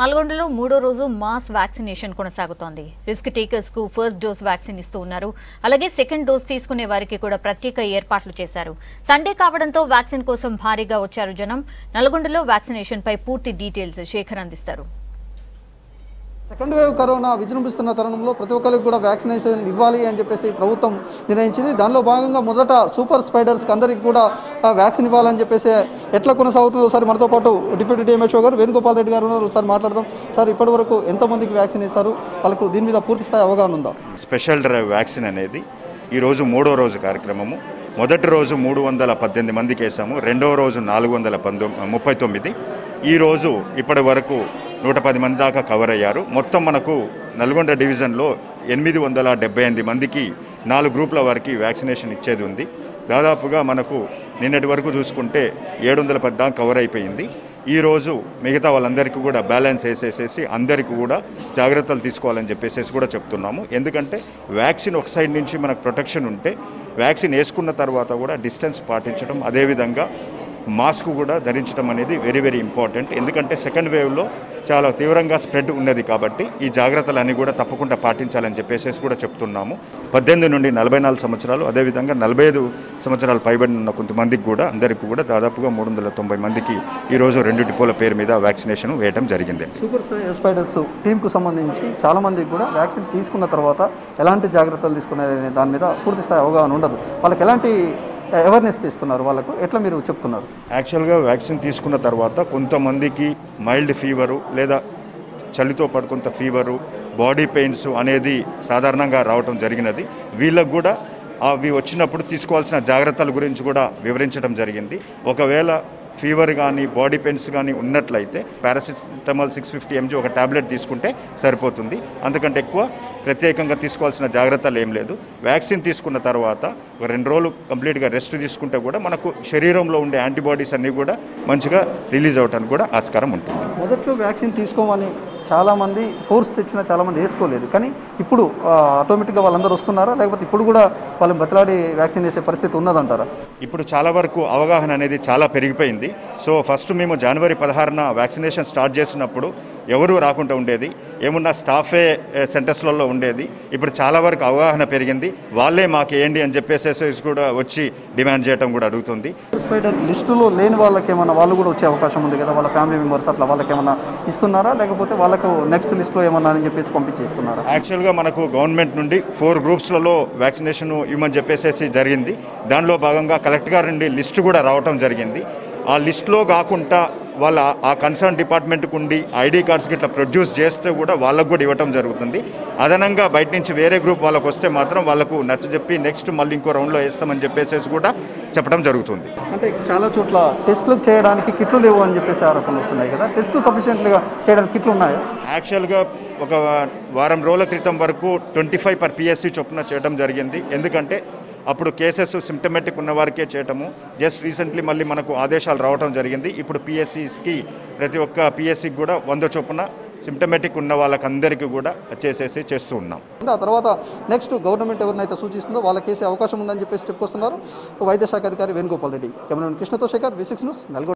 నల్గొండలో మూడో రోజు మాస్ వ్యాక్సినేషన్ కొనసాగుతోంది రిస్క్ టేకర్స్ కు ఫస్ట్ డోస్ వ్యాక్సిన్ ఇస్తూ ఉన్నారు అలాగే సెకండ్ డోస్ తీసుకునే వారికి కూడా ప్రత్యేక ఏర్పాట్లు చేశారు సండే కావడంతో వ్యాక్సిన్ కోసం భారీగా వచ్చారు జనం నల్గొండలో వ్యాక్సినేషన్ పై పూర్తి డీటెయిల్స్ శేఖర్ అందిస్తారు సెకండ్ వేవ్ కరోనా విజృంభిస్తున్న తరుణంలో ప్రతి ఒక్కరికి కూడా వ్యాక్సినేషన్ ఇవ్వాలి అని చెప్పేసి ప్రభుత్వం నిర్ణయించింది దానిలో భాగంగా మొదట సూపర్ స్పైడర్స్కి అందరికీ కూడా ఆ, వ్యాక్సిన్ ఇవ్వాలని చెప్పేసి ఎట్లా కొనసాగుతుందో ఒకసారి మనతో పాటు డిప్యూటీ డిఎంహెచ్ఓ గారు వేణుగోపాల్ రెడ్డి గారు ఉన్నారు ఒకసారి మాట్లాడదాం సార్ ఇప్పటి వరకు ఎంతమందికి వ్యాక్సిన్ ఇస్తారు వాళ్ళకు దీని మీద పూర్తి స్థాయి అవగాహన ఉందా స్పెషల్ డ్రైవ్ వ్యాక్సిన్ అనేది ఈరోజు మూడో రోజు కార్యక్రమము మొదటి రోజు మూడు వందల పద్దెనిమిది మందికి వేసాము రెండవ రోజు నాలుగు వందల పంతొమ్మిది ముప్పై తొమ్మిది ఈరోజు ఇప్పటి వరకు నూట పది మంది దాకా కవర్ అయ్యారు మొత్తం మనకు నల్గొండ డివిజన్లో ఎనిమిది వందల డెబ్బై ఎనిమిది మందికి నాలుగు గ్రూపుల వారికి వ్యాక్సినేషన్ ఇచ్చేది ఉంది దాదాపుగా మనకు నిన్నటి వరకు చూసుకుంటే ఏడు వందల పది దాకా కవర్ అయిపోయింది ఈరోజు మిగతా వాళ్ళందరికీ కూడా బ్యాలెన్స్ వేసేసేసి అందరికీ కూడా జాగ్రత్తలు తీసుకోవాలని చెప్పేసి కూడా చెప్తున్నాము ఎందుకంటే వ్యాక్సిన్ ఒక సైడ్ నుంచి మనకు ప్రొటెక్షన్ ఉంటే వ్యాక్సిన్ వేసుకున్న తర్వాత కూడా డిస్టెన్స్ పాటించడం అదేవిధంగా మాస్క్ కూడా ధరించడం అనేది వెరీ వెరీ ఇంపార్టెంట్ ఎందుకంటే సెకండ్ వేవ్లో చాలా తీవ్రంగా స్ప్రెడ్ ఉన్నది కాబట్టి ఈ జాగ్రత్తలన్నీ కూడా తప్పకుండా పాటించాలని చెప్పేసి కూడా చెప్తున్నాము పద్దెనిమిది నుండి నలభై నాలుగు సంవత్సరాలు అదేవిధంగా నలభై ఐదు సంవత్సరాలు పైబడిన ఉన్న కొంతమందికి కూడా అందరికీ కూడా దాదాపుగా మూడు వందల తొంభై మందికి ఈరోజు రెండు డిపోల పేరు మీద వ్యాక్సినేషన్ వేయడం జరిగింది సూపర్ స్పై- స్పైడర్స్ టీంకు సంబంధించి చాలా మందికి కూడా వ్యాక్సిన్ తీసుకున్న తర్వాత ఎలాంటి జాగ్రత్తలు తీసుకునే దాని మీద పూర్తి స్థాయి అవగాహన ఉండదు వాళ్ళకి ఎలాంటి అవేర్నెస్ ఇస్తున్నారు వాళ్ళకు ఎట్లా మీరు చెప్తున్నారు యాక్చువల్గా వ్యాక్సిన్ తీసుకున్న తర్వాత కొంతమందికి మైల్డ్ ఫీవరు లేదా చలితో పాటు కొంత ఫీవరు బాడీ పెయిన్స్ అనేది సాధారణంగా రావటం జరిగినది వీళ్ళకు కూడా అవి వచ్చినప్పుడు తీసుకోవాల్సిన జాగ్రత్తల గురించి కూడా వివరించడం జరిగింది ఒకవేళ ఫీవర్ కానీ బాడీ పెయిన్స్ కానీ ఉన్నట్లయితే పారాసిటమాల్ సిక్స్ ఫిఫ్టీ ఎంజీ ఒక టాబ్లెట్ తీసుకుంటే సరిపోతుంది అంతకంటే ఎక్కువ ప్రత్యేకంగా తీసుకోవాల్సిన జాగ్రత్తలు ఏం లేదు వ్యాక్సిన్ తీసుకున్న తర్వాత ఒక రెండు రోజులు కంప్లీట్గా రెస్ట్ తీసుకుంటే కూడా మనకు శరీరంలో ఉండే యాంటీబాడీస్ అన్నీ కూడా మంచిగా రిలీజ్ అవడానికి కూడా ఆస్కారం ఉంటుంది మొదట్లో వ్యాక్సిన్ తీసుకోమని చాలామంది ఫోర్స్ తెచ్చిన చాలామంది వేసుకోలేదు కానీ ఇప్పుడు ఆ, ఆటోమేటిక్గా వాళ్ళందరూ వస్తున్నారా లేకపోతే ఇప్పుడు కూడా వాళ్ళని బతిలాడి వ్యాక్సిన్ వేసే పరిస్థితి ఉన్నదంటారా ఇప్పుడు చాలా వరకు అవగాహన అనేది చాలా పెరిగిపోయింది సో ఫస్ట్ మేము జనవరి పదహారున వ్యాక్సినేషన్ స్టార్ట్ చేసినప్పుడు ఎవరూ రాకుండా ఉండేది ఏమున్నా స్టాఫే ఏ, సెంటర్స్లలో ఉండేది ఇప్పుడు చాలా వరకు అవగాహన పెరిగింది వాళ్ళే మాకు ఏంటి అని చెప్పేసి కూడా వచ్చి డిమాండ్ చేయడం కూడా అడుగుతుంది స్పైడర్ లిస్టులో లేని వాళ్ళకి ఏమన్నా వాళ్ళు కూడా వచ్చే అవకాశం ఉంది కదా వాళ్ళ ఫ్యామిలీ మెంబర్స్ అట్లా వాళ్ళకి ఏమన్నా ఇస్తున్నారా లేకపోతే వాళ్ళకు నెక్స్ట్ లిస్ట్లో ఏమన్నా అని చెప్పేసి పంపించి ఇస్తున్నారా యాక్చువల్గా మనకు గవర్నమెంట్ నుండి ఫోర్ గ్రూప్స్లలో వ్యాక్సినేషన్ ఇవ్వమని చెప్పేసి జరిగింది దానిలో భాగంగా కలెక్టర్ గారి నుండి లిస్ట్ కూడా రావటం జరిగింది ఆ లిస్ట్లో కాకుండా వాళ్ళ ఆ కన్సర్న్ డిపార్ట్మెంట్కి ఉండి ఐడి కార్డ్స్ ఇట్లా ప్రొడ్యూస్ చేస్తే కూడా వాళ్ళకు కూడా ఇవ్వటం జరుగుతుంది అదనంగా బయట నుంచి వేరే గ్రూప్ వాళ్ళకు వస్తే మాత్రం వాళ్ళకు నచ్చజెప్పి నెక్స్ట్ మళ్ళీ ఇంకో రౌండ్లో వేస్తామని చెప్పేసి కూడా చెప్పడం జరుగుతుంది అంటే చాలా చోట్ల టెస్టులు చేయడానికి కిట్లు లేవు అని చెప్పేసి ఆరోపణలు వస్తున్నాయి కదా టెస్టులు సఫిషియెంట్గా చేయడానికి కిట్లు ఉన్నాయా యాక్చువల్గా ఒక వారం రోజుల క్రితం వరకు ట్వంటీ ఫైవ్ పర్ పిఎస్సి చొప్పున చేయడం జరిగింది ఎందుకంటే అప్పుడు కేసెస్ సిమ్టమేటిక్ ఉన్న వారికే చేయటము జస్ట్ రీసెంట్లీ మళ్ళీ మనకు ఆదేశాలు రావడం జరిగింది ఇప్పుడు పిఎస్సికి ప్రతి ఒక్క పిఎస్సికి కూడా వంద చొప్పున సిమ్టమేటిక్ ఉన్న వాళ్ళకందరికీ కూడా చేసేసి చేస్తూ ఉన్నాం ఆ తర్వాత నెక్స్ట్ గవర్నమెంట్ ఎవరినైతే సూచిస్తుందో వాళ్ళకి వేసే అవకాశం ఉందని చెప్పేసి చెప్పుకొస్తున్నారు వైద్య శాఖ అధికారి వేణుగోపాల్ రెడ్డి కెమెరామెన్ కృష్ణతో Shekhar V six news Nalgonda